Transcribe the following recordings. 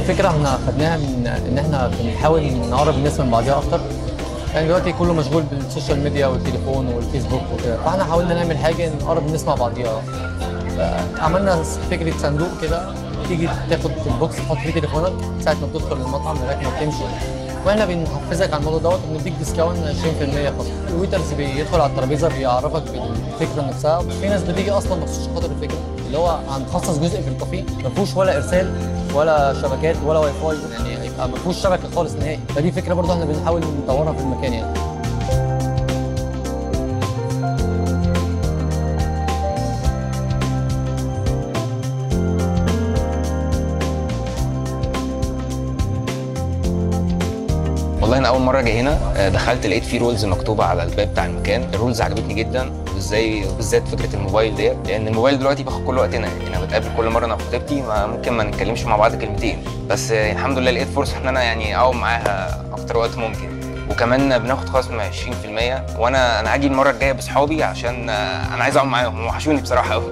الفكره احنا خدناها من ان احنا بنحاول نقرب الناس من بعضها اكتر يعني دلوقتي كله مشغول بالسوشيال ميديا والتليفون والفيسبوك وكده فاحنا حاولنا نعمل حاجه نقرب الناس مع بعضيها عملنا فكره صندوق كده تيجي تاخد البوكس تحط فيه تليفونك ساعه ما بتدخل المطعم لغايه ما بتمشي واحنا بنحفزك على الموضوع دوت وبنديك ديسكاونت 20% خصم الويترز بيدخل على الترابيزه بيعرفك بالفكره نفسها في ناس بتيجي اصلا مخصوص عشان خاطر الفكره اللي هو هنخصص جزء في الكافيه ما فيهوش ولا ارسال ولا شبكات ولا واي فاي يعني هيبقى ما فيهوش شبكه خالص نهائي فدي فكره برضه احنا بنحاول نطورها في المكان يعني والله انا اول مره اجي هنا آه، دخلت لقيت في رولز مكتوبه على الباب بتاع المكان الرولز عجبتني جدا وازاي بالذات فكره الموبايل ديت لان الموبايل دلوقتي بياخد كل وقتنا يعني انا بتقابل كل مره انا وخطيبتي ما ممكن ما نتكلمش مع بعض كلمتين بس آه، الحمد لله لقيت فرصه ان انا يعني اقعد معاها اكتر وقت ممكن وكمان بناخد خصم 20% وانا انا هاجي المره الجايه باصحابي عشان آه، انا عايز اقعد معاهم هم وحشوني بصراحه قوي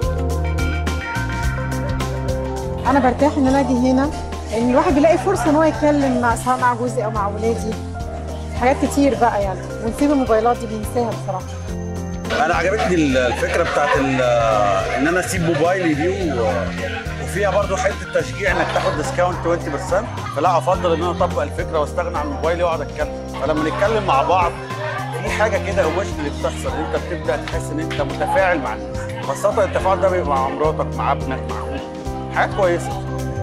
انا برتاح ان انا اجي هنا لان الواحد بيلاقي فرصه ان هو يتكلم مع سواء مع جوزي او مع ولادي حاجات كتير بقى يعني ونسيب الموبايلات دي بننساها بصراحه انا عجبتني الفكره بتاعت ال- ان انا اسيب موبايلي دي و- وفيها برضو حته تشجيع انك تاخد ديسكاونت 20% فلا افضل ان انا اطبق الفكره واستغنى عن موبايلي واقعد اتكلم فلما نتكلم مع بعض في حاجه كده ايموشنال بتحصل انت بتبدا تحس ان انت متفاعل مع الناس خاصه التفاعل ده بيبقى مع مراتك مع ابنك مع اخوك حاجات كويسه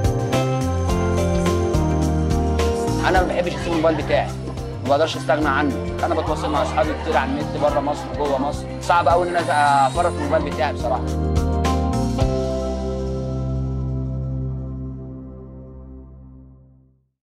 انا ما بحبش اسيب الموبايل بتاعي ما بقدرش استغنى عنه انا بتواصل مع اصحابي كتير على النت بره مصر وجوه مصر صعب قوي ان انا افرط في الموبايل بتاعي بصراحه